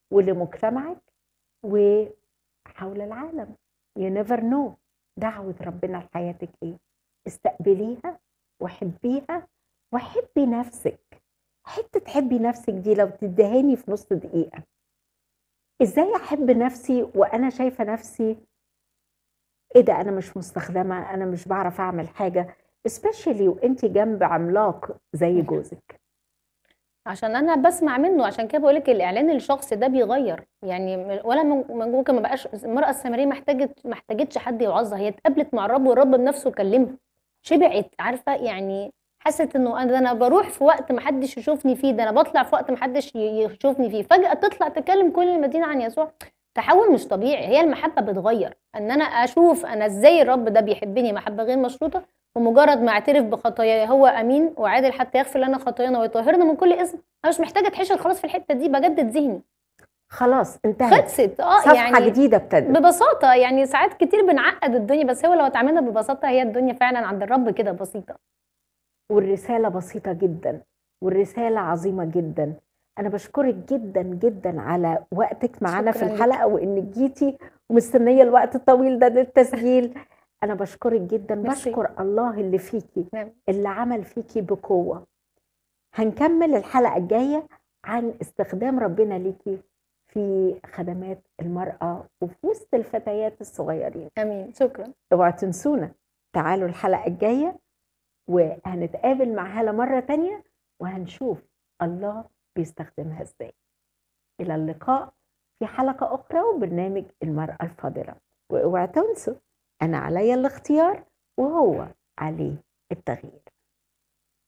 ولمجتمعك وحول العالم you never know دعوة ربنا لحياتك ايه استقبليها وحبيها وحبي نفسك حتة تحبي نفسك دي لو تدهاني في نص دقيقة ازاي احب نفسي وانا شايفة نفسي ايه ده انا مش مستخدمة انا مش بعرف اعمل حاجة especially وانت جنب عملاق زي جوزك عشان انا بسمع منه عشان كده بقول لك الاعلان الشخصي ده بيغير يعني م- ولا من- من ممكن ما بقاش المراه السامريه محتاجت ما احتاجتش حد يوعظها هي اتقابلت مع الرب والرب بنفسه كلمها شبعت عارفه يعني حست انه انا انا بروح في وقت ما حدش يشوفني فيه ده انا بطلع في وقت ما حدش ي- يشوفني فيه فجاه تطلع تكلم كل المدينه عن يسوع تحول مش طبيعي هي المحبه بتغير ان انا اشوف انا ازاي الرب ده بيحبني محبه غير مشروطه ومجرد ما اعترف بخطاياي هو امين وعادل حتى يغفر لنا خطايانا ويطهرنا من كل اثم انا مش محتاجه اتحشر خلاص في الحته دي بجدد ذهني خلاص انتهت خلصت اه صفحة يعني جديدة ابتدت ببساطه يعني ساعات كتير بنعقد الدنيا بس هو لو اتعاملنا ببساطه هي الدنيا فعلا عند الرب كده بسيطه والرسالة بسيطة جدا والرسالة عظيمة جدا أنا بشكرك جدا جدا على وقتك معانا في شكراً ليك. الحلقة وإنك جيتي ومستنية الوقت الطويل ده للتسجيل أنا بشكرك جدا ميرسي. بشكر الله اللي فيكي نعم. اللي عمل فيكي بقوة هنكمل الحلقة الجاية عن استخدام ربنا ليكي في خدمات المرأة وفي وسط الفتيات الصغيرين امين شكرا اوعوا تنسونا تعالوا الحلقة الجاية وهنتقابل مع هالة مرة تانية وهنشوف الله بيستخدمها ازاي إلى اللقاء في حلقة أخرى وبرنامج المرأة الفاضلة واوعوا تنسوا أنا عليا الاختيار وهو عليه التغيير